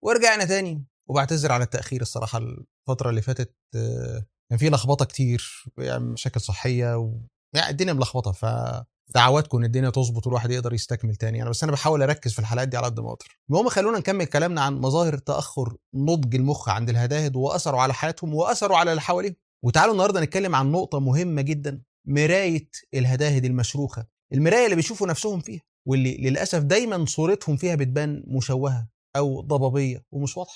ورجعنا تاني وبعتذر على التاخير الصراحه الفتره اللي فاتت آه، كان في لخبطه كتير يعني مشاكل صحيه و... يعني الدنيا ملخبطه ف دعواتكم ان الدنيا تظبط والواحد يقدر يستكمل تاني يعني بس انا بحاول اركز في الحلقات دي على قد ما اقدر المهم خلونا نكمل كلامنا عن مظاهر تاخر نضج المخ عند الهداهد واثره على حياتهم واثره على اللي حواليهم وتعالوا النهارده نتكلم عن نقطه مهمه جدا مرايه الهداهد المشروخه المرايه اللي بيشوفوا نفسهم فيها واللي للاسف دايما صورتهم فيها بتبان مشوهه او ضبابيه ومش واضحه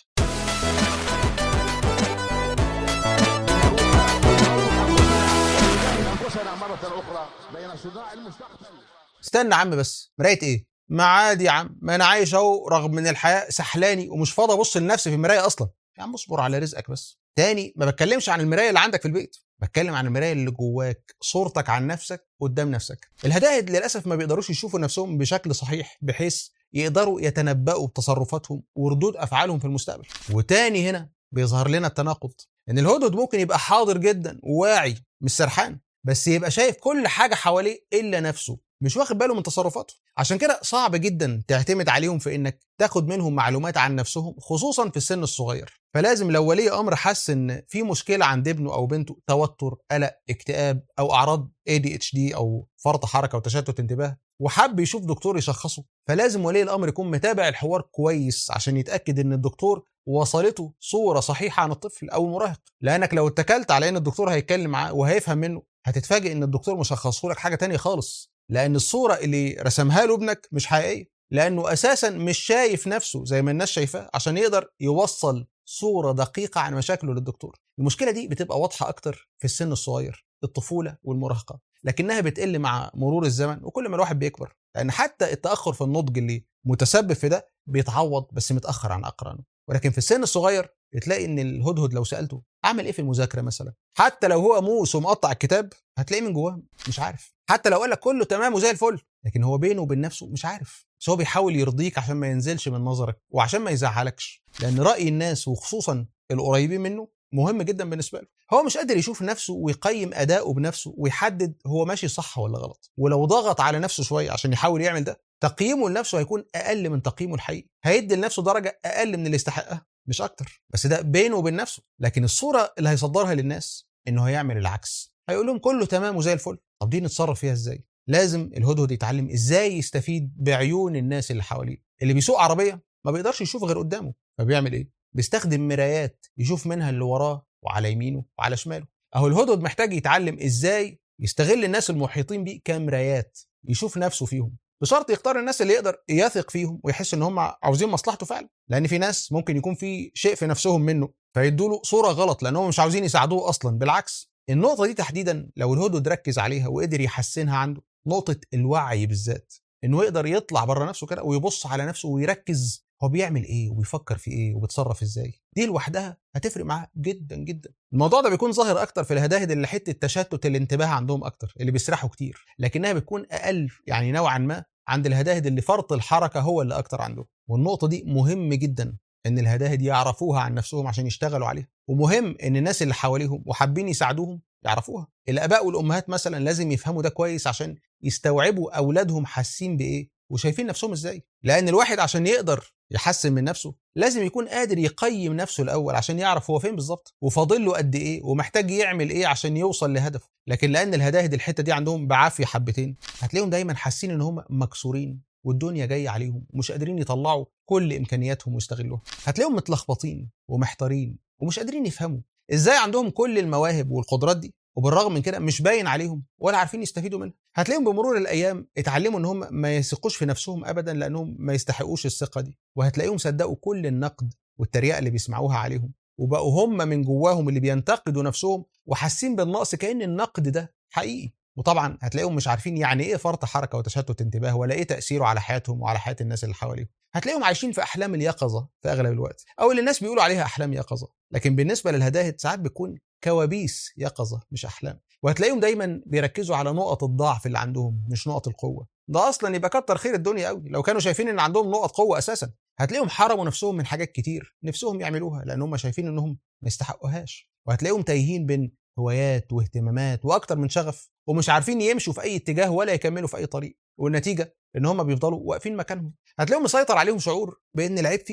أنفسنا مرة أخرى بين صداع المستقبل استنى يا عم بس مرايه ايه ما عادي يا عم ما انا عايش اهو رغم من الحياه سحلاني ومش فاضي ابص لنفسي في المرايه اصلا يا عم اصبر على رزقك بس تاني ما بتكلمش عن المرايه اللي عندك في البيت بتكلم عن المرايه اللي جواك صورتك عن نفسك قدام نفسك الهداهد للاسف ما بيقدروش يشوفوا نفسهم بشكل صحيح بحيث يقدروا يتنبأوا بتصرفاتهم وردود افعالهم في المستقبل وتاني هنا بيظهر لنا التناقض ان الهدهد ممكن يبقى حاضر جدا وواعي مش سرحان بس يبقى شايف كل حاجه حواليه الا نفسه مش واخد باله من تصرفاته عشان كده صعب جدا تعتمد عليهم في انك تاخد منهم معلومات عن نفسهم خصوصا في السن الصغير فلازم لو ولي امر حس ان في مشكله عند ابنه او بنته توتر قلق اكتئاب او اعراض ADHD او فرط حركه وتشتت انتباه وحب يشوف دكتور يشخصه فلازم ولي الامر يكون متابع الحوار كويس عشان يتاكد ان الدكتور وصلته صوره صحيحه عن الطفل او المراهق لانك لو اتكلت على ان الدكتور هيتكلم معاه وهيفهم منه هتتفاجئ ان الدكتور مشخصه لك حاجه تانية خالص لان الصوره اللي رسمها له ابنك مش حقيقيه لانه اساسا مش شايف نفسه زي ما الناس شايفاه عشان يقدر يوصل صوره دقيقه عن مشاكله للدكتور المشكله دي بتبقى واضحه اكتر في السن الصغير الطفوله والمراهقه لكنها بتقل مع مرور الزمن وكل ما الواحد بيكبر لان حتى التاخر في النضج اللي متسبب في ده بيتعوض بس متاخر عن اقرانه ولكن في السن الصغير تلاقي ان الهدهد لو سالته عمل ايه في المذاكره مثلا حتى لو هو موس ومقطع الكتاب هتلاقيه من جواه مش عارف حتى لو قال لك كله تمام وزي الفل لكن هو بينه وبين نفسه مش عارف بس هو بيحاول يرضيك عشان ما ينزلش من نظرك وعشان ما يزعلكش لان راي الناس وخصوصا القريبين منه مهم جدا بالنسبه له هو مش قادر يشوف نفسه ويقيم اداؤه بنفسه ويحدد هو ماشي صح ولا غلط ولو ضغط على نفسه شويه عشان يحاول يعمل ده تقييمه لنفسه هيكون اقل من تقييمه الحقيقي هيدي لنفسه درجه اقل من اللي يستحقها مش اكتر بس ده بينه وبين نفسه لكن الصوره اللي هيصدرها للناس انه هيعمل العكس هيقول لهم كله تمام وزي الفل طب دي نتصرف فيها ازاي لازم الهدهد يتعلم ازاي يستفيد بعيون الناس اللي حواليه اللي بيسوق عربيه ما بيقدرش يشوف غير قدامه فبيعمل ايه بيستخدم مرايات يشوف منها اللي وراه وعلى يمينه وعلى شماله اهو الهدهد محتاج يتعلم ازاي يستغل الناس المحيطين بيه كمرايات يشوف نفسه فيهم بشرط يختار الناس اللي يقدر يثق فيهم ويحس ان هم عاوزين مصلحته فعلا لان في ناس ممكن يكون في شيء في نفسهم منه فيدوا له صوره غلط لانهم مش عاوزين يساعدوه اصلا بالعكس النقطه دي تحديدا لو الهدهد ركز عليها وقدر يحسنها عنده نقطه الوعي بالذات انه يقدر يطلع بره نفسه كده ويبص على نفسه ويركز هو بيعمل ايه وبيفكر في ايه وبيتصرف ازاي دي لوحدها هتفرق معاه جدا جدا الموضوع ده بيكون ظاهر اكتر في الهداهد اللي حته تشتت الانتباه عندهم اكتر اللي بيسرحوا كتير لكنها بتكون اقل يعني نوعا ما عند الهداهد اللي فرط الحركه هو اللي اكتر عندهم والنقطه دي مهم جدا ان الهداهد يعرفوها عن نفسهم عشان يشتغلوا عليها ومهم ان الناس اللي حواليهم وحابين يساعدوهم يعرفوها الاباء والامهات مثلا لازم يفهموا ده كويس عشان يستوعبوا اولادهم حاسين بايه وشايفين نفسهم ازاي لان الواحد عشان يقدر يحسن من نفسه لازم يكون قادر يقيم نفسه الاول عشان يعرف هو فين بالظبط وفاضل له قد ايه ومحتاج يعمل ايه عشان يوصل لهدفه لكن لان الهداهد الحته دي عندهم بعافيه حبتين هتلاقيهم دايما حاسين ان هم مكسورين والدنيا جايه عليهم ومش قادرين يطلعوا كل امكانياتهم ويستغلوها هتلاقيهم متلخبطين ومحتارين ومش قادرين يفهموا ازاي عندهم كل المواهب والقدرات دي وبالرغم من كده مش باين عليهم ولا عارفين يستفيدوا منها هتلاقيهم بمرور الايام اتعلموا ان هم ما يثقوش في نفسهم ابدا لانهم ما يستحقوش الثقه دي وهتلاقيهم صدقوا كل النقد والتريقه اللي بيسمعوها عليهم وبقوا هم من جواهم اللي بينتقدوا نفسهم وحاسين بالنقص كأن النقد ده حقيقي وطبعا هتلاقيهم مش عارفين يعني ايه فرط حركه وتشتت انتباه ولا ايه تاثيره على حياتهم وعلى حياه الناس اللي حواليهم هتلاقيهم عايشين في احلام اليقظه في اغلب الوقت او اللي الناس بيقولوا عليها احلام يقظه لكن بالنسبه للهداهد ساعات بتكون كوابيس يقظه مش احلام وهتلاقيهم دايما بيركزوا على نقط الضعف اللي عندهم مش نقط القوه ده اصلا يبقى كتر خير الدنيا قوي لو كانوا شايفين ان عندهم نقط قوه اساسا هتلاقيهم حرموا نفسهم من حاجات كتير نفسهم يعملوها لان هم شايفين انهم ما يستحقوهاش وهتلاقيهم تايهين بين هوايات واهتمامات واكتر من شغف ومش عارفين يمشوا في اي اتجاه ولا يكملوا في اي طريق والنتيجه ان هم بيفضلوا واقفين مكانهم هتلاقيهم مسيطر عليهم شعور بان العيب فيهم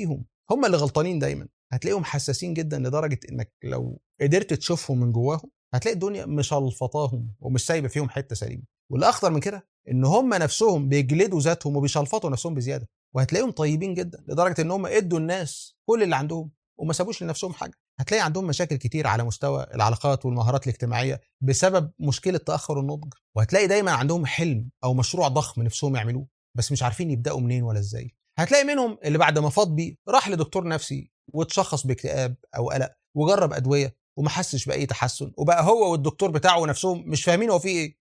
هم اللي غلطانين دايما هتلاقيهم حساسين جدا لدرجه انك لو قدرت تشوفهم من جواهم هتلاقي الدنيا مشلفطاهم ومش سايبه فيهم حته سليمه والاخطر من كده ان هم نفسهم بيجلدوا ذاتهم وبيشلفطوا نفسهم بزياده وهتلاقيهم طيبين جدا لدرجه ان هم ادوا الناس كل اللي عندهم وما سابوش لنفسهم حاجه هتلاقي عندهم مشاكل كتير على مستوى العلاقات والمهارات الاجتماعيه بسبب مشكله تاخر النضج وهتلاقي دايما عندهم حلم او مشروع ضخم نفسهم يعملوه بس مش عارفين يبداوا منين ولا ازاي هتلاقي منهم اللي بعد ما فاض بيه راح لدكتور نفسي واتشخص باكتئاب او قلق وجرب ادويه وما حسش باي تحسن وبقى هو والدكتور بتاعه نفسهم مش فاهمين هو فيه ايه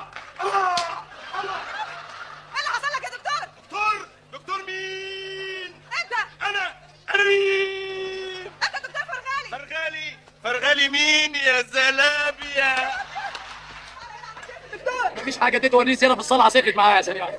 ايه اللي حصل لك يا دكتور؟ دكتور دكتور مين انت انا انا مين انت دكتور فرغالي فرغالي فرغالي مين يا زلابيا مفيش حاجه دي توريني سيره في الصلعه سكت معايا يا سريع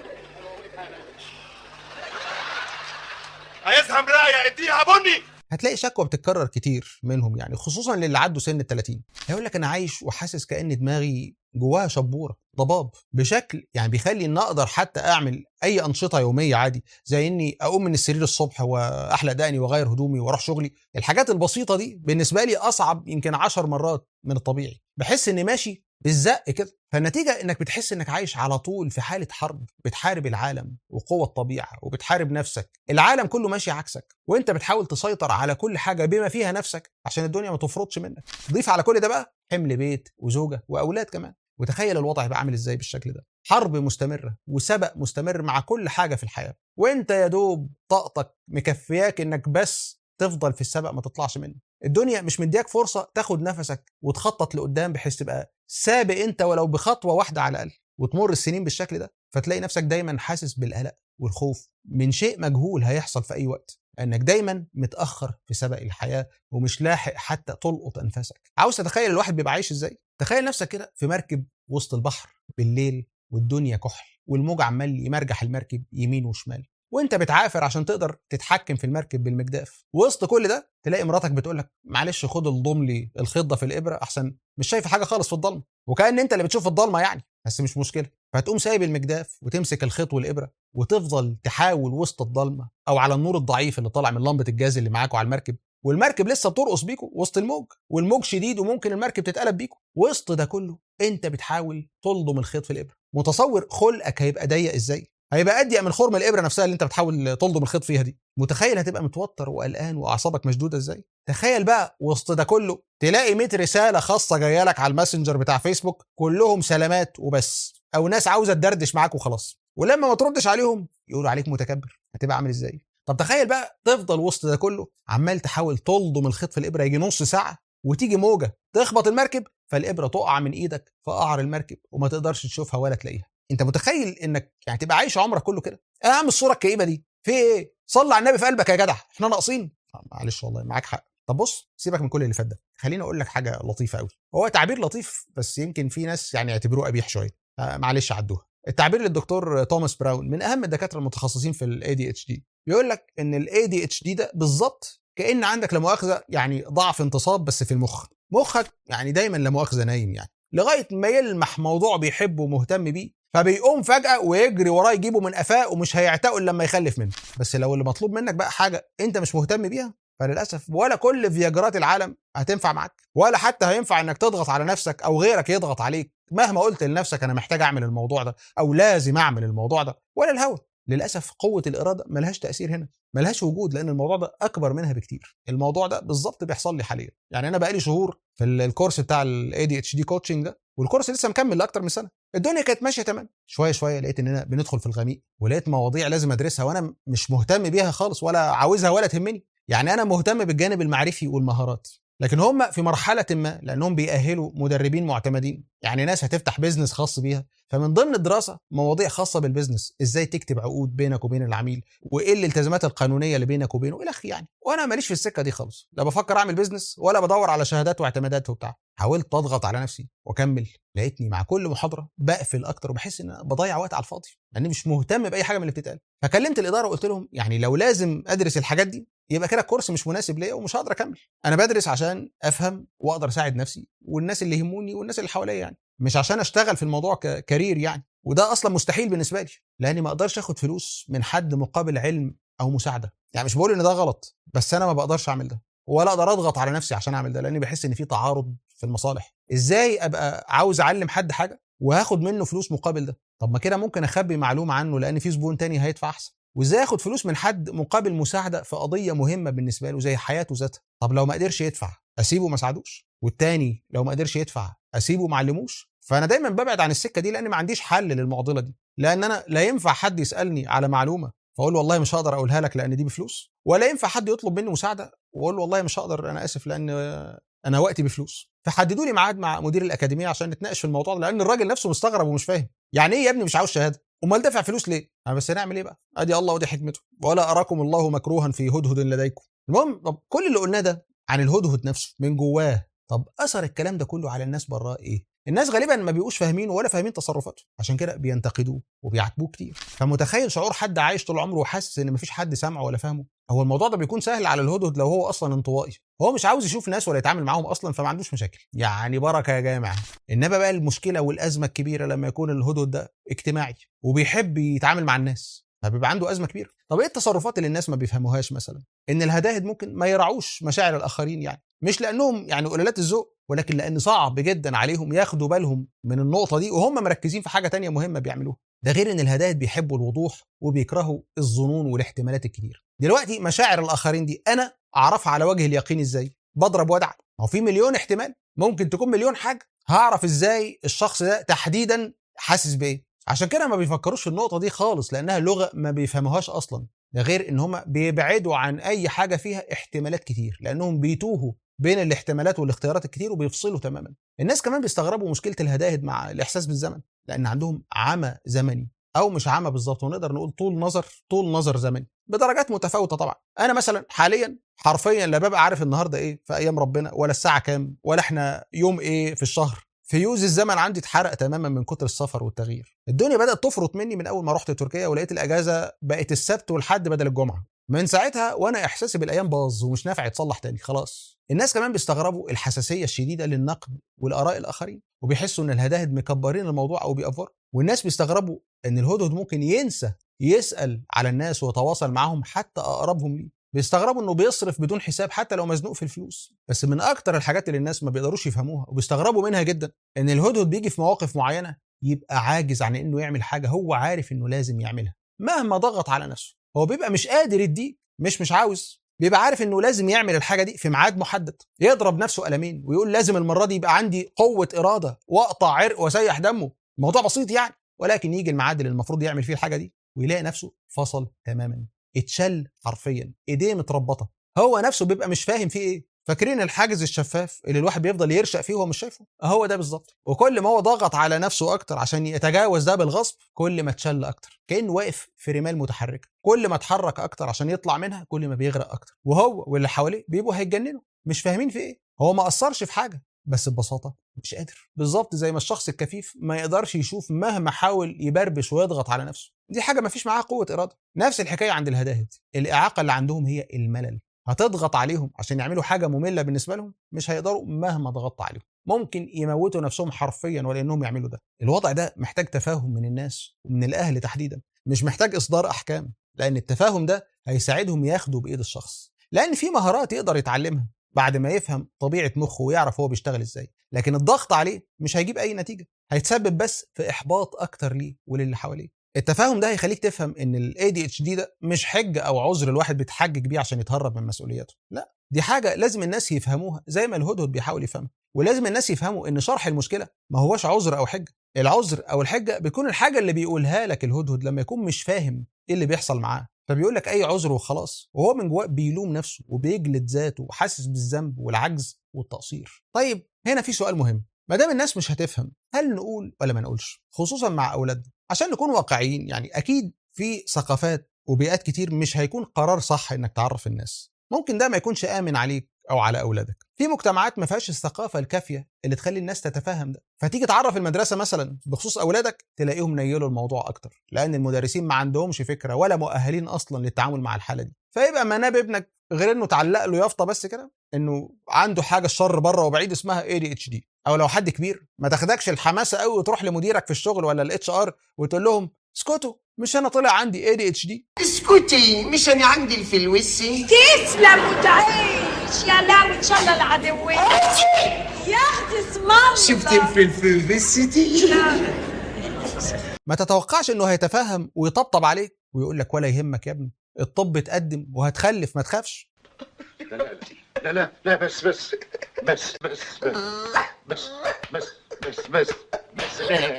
عايزها مرايه اديها بني هتلاقي شكوى بتتكرر كتير منهم يعني خصوصا للي عدوا سن ال 30 هيقول لك انا عايش وحاسس كان دماغي جواها شبوره ضباب بشكل يعني بيخلي ان اقدر حتى اعمل اي انشطه يوميه عادي زي اني اقوم من السرير الصبح واحلق دقني واغير هدومي واروح شغلي الحاجات البسيطه دي بالنسبه لي اصعب يمكن عشر مرات من الطبيعي بحس اني ماشي بالزق كده فالنتيجه انك بتحس انك عايش على طول في حاله حرب بتحارب العالم وقوى الطبيعه وبتحارب نفسك العالم كله ماشي عكسك وانت بتحاول تسيطر على كل حاجه بما فيها نفسك عشان الدنيا ما تفرطش منك ضيف على كل ده بقى حمل بيت وزوجه واولاد كمان وتخيل الوضع هيبقى عامل ازاي بالشكل ده حرب مستمره وسبق مستمر مع كل حاجه في الحياه وانت يا دوب طاقتك مكفياك انك بس تفضل في السبق ما تطلعش منه الدنيا مش مدياك فرصه تاخد نفسك وتخطط لقدام بحيث تبقى سابق انت ولو بخطوه واحده على الاقل وتمر السنين بالشكل ده فتلاقي نفسك دايما حاسس بالقلق والخوف من شيء مجهول هيحصل في اي وقت انك دايما متاخر في سبق الحياه ومش لاحق حتى تلقط انفاسك عاوز تتخيل الواحد بيبقى عايش ازاي تخيل نفسك كده في مركب وسط البحر بالليل والدنيا كحل والموج عمال يمرجح المركب يمين وشمال وانت بتعافر عشان تقدر تتحكم في المركب بالمجداف وسط كل ده تلاقي مراتك بتقول لك معلش خد الضم لي الخيط ده في الابره احسن مش شايفه حاجه خالص في الضلمه وكان انت اللي بتشوف الضلمه يعني بس مش مشكله فهتقوم سايب المجداف وتمسك الخيط والابره وتفضل تحاول وسط الضلمه او على النور الضعيف اللي طالع من لمبه الجاز اللي معاكوا على المركب والمركب لسه بترقص بيكوا وسط الموج والموج شديد وممكن المركب تتقلب بيكوا وسط ده كله انت بتحاول تلضم الخيط في الابره متصور خلقك هيبقى ضيق ازاي هيبقى اضيق من خرم الابره نفسها اللي انت بتحاول تلضم الخيط فيها دي متخيل هتبقى متوتر وقلقان واعصابك مشدوده ازاي تخيل بقى وسط ده كله تلاقي 100 رساله خاصه جايه لك على الماسنجر بتاع فيسبوك كلهم سلامات وبس او ناس عاوزه تدردش معاك وخلاص ولما ما تردش عليهم يقولوا عليك متكبر هتبقى عامل ازاي طب تخيل بقى تفضل وسط ده كله عمال تحاول تلضم الخيط في الابره يجي نص ساعه وتيجي موجه تخبط المركب فالابره تقع من ايدك في قعر المركب وما تقدرش تشوفها ولا تلاقيها انت متخيل انك يعني تبقى عايش عمرك كله كده ايه يا عم الصوره الكئيبه دي في ايه صلي على النبي في قلبك يا جدع احنا ناقصين آه، معلش والله معاك حق طب بص سيبك من كل اللي فات ده خليني اقول لك حاجه لطيفه قوي هو تعبير لطيف بس يمكن في ناس يعني يعتبروه قبيح شويه آه، معلش عدوها التعبير للدكتور توماس براون من اهم الدكاتره المتخصصين في الاي دي اتش دي بيقول لك ان الاي دي اتش دي ده بالظبط كان عندك لا مؤاخذه يعني ضعف انتصاب بس في المخ مخك يعني دايما لا مؤاخذه نايم يعني لغايه ما يلمح موضوع بيحبه ومهتم بيه فبيقوم فجاه ويجري وراه يجيبه من قفاه ومش هيعتقه الا لما يخلف منه بس لو اللي مطلوب منك بقى حاجه انت مش مهتم بيها فللاسف ولا كل فياجرات العالم هتنفع معاك ولا حتى هينفع انك تضغط على نفسك او غيرك يضغط عليك مهما قلت لنفسك انا محتاج اعمل الموضوع ده او لازم اعمل الموضوع ده ولا الهوى للاسف قوه الاراده ملهاش تاثير هنا ملهاش وجود لان الموضوع ده اكبر منها بكتير الموضوع ده بالظبط بيحصل لي حاليا يعني انا بقالي شهور في ال- الكورس بتاع الاي دي اتش دي كوتشنج ده والكورس لسه مكمل لاكتر من سنه الدنيا كانت ماشيه تمام شويه شويه لقيت اننا بندخل في الغميق ولقيت مواضيع لازم ادرسها وانا مش مهتم بيها خالص ولا عاوزها ولا تهمني يعني انا مهتم بالجانب المعرفي والمهارات لكن هم في مرحله ما لانهم بيأهلوا مدربين معتمدين يعني ناس هتفتح بيزنس خاص بيها فمن ضمن الدراسه مواضيع خاصه بالبيزنس ازاي تكتب عقود بينك وبين العميل وايه الالتزامات القانونيه اللي بينك وبينه الى اخره يعني وانا ماليش في السكه دي خالص لا بفكر اعمل بيزنس ولا بدور على شهادات واعتمادات وبتاع حاولت اضغط على نفسي واكمل لقيتني مع كل محاضره بقفل اكتر وبحس ان أنا بضيع وقت على الفاضي لاني مش مهتم باي حاجه من اللي بتتقال فكلمت الاداره وقلت لهم يعني لو لازم ادرس الحاجات دي يبقى كده الكورس مش مناسب ليا ومش هقدر اكمل انا بدرس عشان افهم واقدر اساعد نفسي والناس اللي يهموني والناس اللي حواليا يعني مش عشان اشتغل في الموضوع ككارير يعني وده اصلا مستحيل بالنسبه لي لاني ما اقدرش اخد فلوس من حد مقابل علم او مساعده يعني مش بقول ان ده غلط بس انا ما بقدرش اعمل ده ولا اقدر اضغط على نفسي عشان اعمل ده لاني بحس ان في تعارض في المصالح ازاي ابقى عاوز اعلم حد حاجه وهاخد منه فلوس مقابل ده طب ما كده ممكن اخبي معلومه عنه لان في زبون تاني هيدفع احسن وازاي اخد فلوس من حد مقابل مساعده في قضيه مهمه بالنسبه له زي حياته ذاتها طب لو ما قدرش يدفع اسيبه ما ساعدوش والتاني لو ما قدرش يدفع اسيبه ما علموش فانا دايما ببعد عن السكه دي لان ما عنديش حل للمعضله دي لان انا لا ينفع حد يسالني على معلومه فاقول له والله مش هقدر اقولها لك لان دي بفلوس ولا ينفع حد يطلب مني مساعده واقول له والله مش هقدر انا اسف لان انا وقتي بفلوس فحددوا لي ميعاد مع مدير الاكاديميه عشان نتناقش في الموضوع ده لان الراجل نفسه مستغرب ومش فاهم يعني ايه يا ابني مش عاوز شهاده امال دافع فلوس ليه أنا بس هنعمل ايه بقى ادي الله ودي حكمته ولا اراكم الله مكروها في هدهد لديكم المهم طب كل اللي قلناه ده عن الهدهد نفسه من جواه طب اثر الكلام ده كله على الناس براه ايه الناس غالبا ما بيبقوش فاهمينه ولا فاهمين تصرفاته عشان كده بينتقدوه وبيعاتبوه كتير فمتخيل شعور حد عايش طول عمره وحاسس ان مفيش حد سامعه ولا فاهمه هو الموضوع ده بيكون سهل على الهدهد لو هو اصلا انطوائي هو مش عاوز يشوف ناس ولا يتعامل معاهم اصلا فما عندوش مشاكل يعني بركه يا جامع انما بقى المشكله والازمه الكبيره لما يكون الهدهد ده اجتماعي وبيحب يتعامل مع الناس فبيبقى عنده ازمه كبيره طب ايه التصرفات اللي الناس ما بيفهموهاش مثلا ان الهداهد ممكن ما يراعوش مشاعر الاخرين يعني مش لانهم يعني قلالات الذوق ولكن لان صعب جدا عليهم ياخدوا بالهم من النقطه دي وهم مركزين في حاجه تانية مهمه بيعملوها ده غير ان الهداهد بيحبوا الوضوح وبيكرهوا الظنون والاحتمالات الكتير دلوقتي مشاعر الاخرين دي انا اعرفها على وجه اليقين ازاي بضرب وادعك ما هو في مليون احتمال ممكن تكون مليون حاجه هعرف ازاي الشخص ده تحديدا حاسس بايه عشان كده ما بيفكروش في النقطه دي خالص لانها لغه ما بيفهموهاش اصلا ده غير ان هم بيبعدوا عن اي حاجه فيها احتمالات كتير لانهم بيتوهوا بين الاحتمالات والاختيارات الكتير وبيفصلوا تماما الناس كمان بيستغربوا مشكله الهداهد مع الاحساس بالزمن لان عندهم عمى زمني او مش عمى بالظبط ونقدر نقول طول نظر طول نظر زمني بدرجات متفاوته طبعا انا مثلا حاليا حرفيا لا ببقى عارف النهارده ايه في ايام ربنا ولا الساعه كام ولا احنا يوم ايه في الشهر فيوز الزمن عندي اتحرق تماما من كتر السفر والتغيير الدنيا بدات تفرط مني من اول ما رحت تركيا ولقيت الاجازه بقت السبت والحد بدل الجمعه من ساعتها وانا احساسي بالايام باظ ومش نافع يتصلح تاني خلاص الناس كمان بيستغربوا الحساسيه الشديده للنقد والاراء الاخرين وبيحسوا ان الهداهد مكبرين الموضوع او بيأفوروا والناس بيستغربوا ان الهدهد ممكن ينسى يسال على الناس ويتواصل معاهم حتى اقربهم ليه بيستغربوا انه بيصرف بدون حساب حتى لو مزنوق في الفلوس بس من اكتر الحاجات اللي الناس ما بيقدروش يفهموها وبيستغربوا منها جدا ان الهدهد بيجي في مواقف معينه يبقى عاجز عن انه يعمل حاجه هو عارف انه لازم يعملها مهما ضغط على نفسه هو بيبقى مش قادر يديك مش مش عاوز بيبقى عارف انه لازم يعمل الحاجه دي في ميعاد محدد يضرب نفسه قلمين ويقول لازم المره دي يبقى عندي قوه اراده واقطع عرق واسيح دمه الموضوع بسيط يعني ولكن يجي الميعاد اللي المفروض يعمل فيه الحاجه دي ويلاقي نفسه فصل تماما اتشل حرفيا ايديه متربطه هو نفسه بيبقى مش فاهم فيه ايه فاكرين الحاجز الشفاف اللي الواحد بيفضل يرشق فيه وهو مش شايفه هو ده بالظبط وكل ما هو ضغط على نفسه اكتر عشان يتجاوز ده بالغصب كل ما اتشل اكتر كانه واقف في رمال متحركه كل ما اتحرك اكتر عشان يطلع منها كل ما بيغرق اكتر وهو واللي حواليه بيبقوا هيتجننوا مش فاهمين في ايه هو ما اثرش في حاجه بس ببساطه مش قادر بالظبط زي ما الشخص الكفيف ما يقدرش يشوف مهما حاول يبربش ويضغط على نفسه دي حاجه ما فيش معاها قوه اراده نفس الحكايه عند الهداهد الاعاقه اللي عندهم هي الملل هتضغط عليهم عشان يعملوا حاجه ممله بالنسبه لهم مش هيقدروا مهما ضغطت عليهم ممكن يموتوا نفسهم حرفيا ولا انهم يعملوا ده الوضع ده محتاج تفاهم من الناس ومن الاهل تحديدا مش محتاج اصدار احكام لان التفاهم ده هيساعدهم ياخدوا بايد الشخص لان في مهارات يقدر يتعلمها بعد ما يفهم طبيعه مخه ويعرف هو بيشتغل ازاي لكن الضغط عليه مش هيجيب اي نتيجه هيتسبب بس في احباط اكتر ليه وللي حواليه التفاهم ده هيخليك تفهم ان الاي دي اتش دي ده مش حجه او عذر الواحد بيتحجج بيه عشان يتهرب من مسؤولياته لا دي حاجه لازم الناس يفهموها زي ما الهدهد بيحاول يفهمها ولازم الناس يفهموا ان شرح المشكله ما هوش عذر او حجه العذر او الحجه بيكون الحاجه اللي بيقولها لك الهدهد لما يكون مش فاهم ايه اللي بيحصل معاه فبيقول لك اي عذر وخلاص وهو من جواه بيلوم نفسه وبيجلد ذاته وحاسس بالذنب والعجز والتقصير طيب هنا في سؤال مهم ما دام الناس مش هتفهم هل نقول ولا ما نقولش خصوصا مع اولادنا عشان نكون واقعيين يعني اكيد في ثقافات وبيئات كتير مش هيكون قرار صح انك تعرف الناس ممكن ده ما يكونش امن عليك او على اولادك في مجتمعات ما فيهاش الثقافه الكافيه اللي تخلي الناس تتفهم ده فتيجي تعرف المدرسه مثلا بخصوص اولادك تلاقيهم نيلوا الموضوع اكتر لان المدرسين ما عندهمش فكره ولا مؤهلين اصلا للتعامل مع الحاله دي فيبقى مناب ابنك غير انه تعلق له يافطه بس كده انه عنده حاجه الشر بره وبعيد اسمها اي دي اتش دي او لو حد كبير ما تاخدكش الحماسه قوي وتروح لمديرك في الشغل ولا الاتش ار وتقول لهم اسكتوا مش انا طلع عندي اي دي اتش دي اسكتي مش انا عندي الفلوسي تسلم وتعيش يا لا ان شاء الله العدوية يا اختي اسم الله شفت الفلفل ما تتوقعش انه هيتفهم ويطبطب عليك ويقول لك ولا يهمك يا ابني الطب اتقدم وهتخلف ما تخافش لا لا لا بس بس بس بس بس بس بس بس بس بس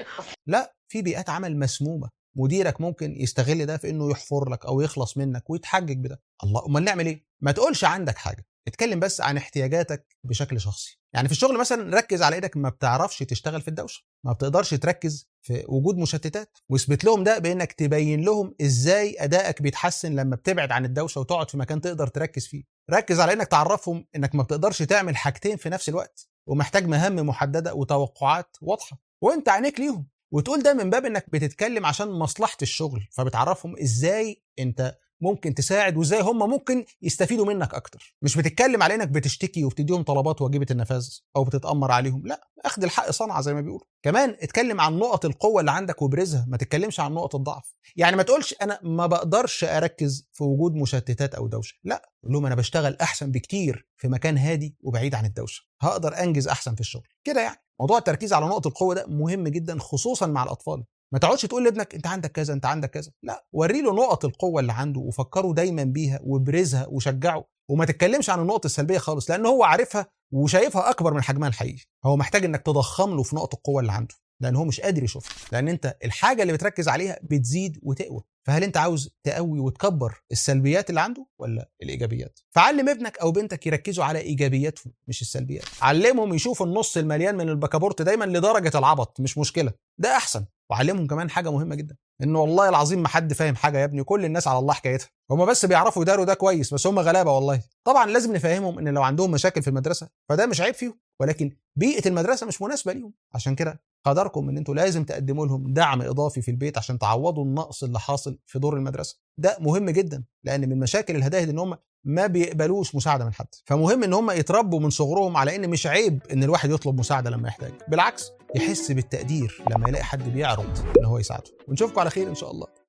لا في بيئات عمل مسمومه مديرك ممكن يستغل ده في انه يحفر لك او يخلص منك ويتحجج بده الله امال نعمل ايه ما تقولش عندك حاجه اتكلم بس عن احتياجاتك بشكل شخصي يعني في الشغل مثلا ركز على انك ما بتعرفش تشتغل في الدوشه ما بتقدرش تركز في وجود مشتتات واثبت لهم ده بانك تبين لهم ازاي ادائك بيتحسن لما بتبعد عن الدوشه وتقعد في مكان تقدر تركز فيه ركز على انك تعرفهم انك ما بتقدرش تعمل حاجتين في نفس الوقت ومحتاج مهام محدده وتوقعات واضحه وانت عينيك ليهم وتقول ده من باب انك بتتكلم عشان مصلحه الشغل فبتعرفهم ازاي انت ممكن تساعد وازاي هم ممكن يستفيدوا منك اكتر مش بتتكلم على انك بتشتكي وبتديهم طلبات واجبه النفاذ او بتتامر عليهم لا اخذ الحق صنعه زي ما بيقولوا كمان اتكلم عن نقط القوه اللي عندك وابرزها ما تتكلمش عن نقط الضعف يعني ما تقولش انا ما بقدرش اركز في وجود مشتتات او دوشه لا قول لهم انا بشتغل احسن بكتير في مكان هادي وبعيد عن الدوشه هقدر انجز احسن في الشغل كده يعني موضوع التركيز على نقط القوه ده مهم جدا خصوصا مع الاطفال ما تقعدش تقول لابنك انت عندك كذا انت عندك كذا لا وري له نقط القوه اللي عنده وفكره دايما بيها وابرزها وشجعه وما تتكلمش عن النقط السلبيه خالص لان هو عارفها وشايفها اكبر من حجمها الحقيقي هو محتاج انك تضخم له في نقط القوه اللي عنده لان هو مش قادر يشوفها لان انت الحاجه اللي بتركز عليها بتزيد وتقوى فهل انت عاوز تقوي وتكبر السلبيات اللي عنده ولا الايجابيات فعلم ابنك او بنتك يركزوا على ايجابياتهم مش السلبيات علمهم يشوفوا النص المليان من البكابورت دايما لدرجه العبط مش مشكله ده احسن وعلمهم كمان حاجه مهمه جدا ان والله العظيم ما حد فاهم حاجه يا ابني كل الناس على الله حكايتها هم بس بيعرفوا يداروا ده كويس بس هم غلابه والله طبعا لازم نفهمهم ان لو عندهم مشاكل في المدرسه فده مش عيب فيهم ولكن بيئه المدرسه مش مناسبه ليهم عشان كده قدركم ان انتوا لازم تقدموا لهم دعم اضافي في البيت عشان تعوضوا النقص اللي حاصل في دور المدرسه ده مهم جدا لان من مشاكل الهداهد ان هم ما بيقبلوش مساعده من حد فمهم ان هم يتربوا من صغرهم على ان مش عيب ان الواحد يطلب مساعده لما يحتاج بالعكس يحس بالتقدير لما يلاقي حد بيعرض ان هو يساعده ونشوفكم على خير ان شاء الله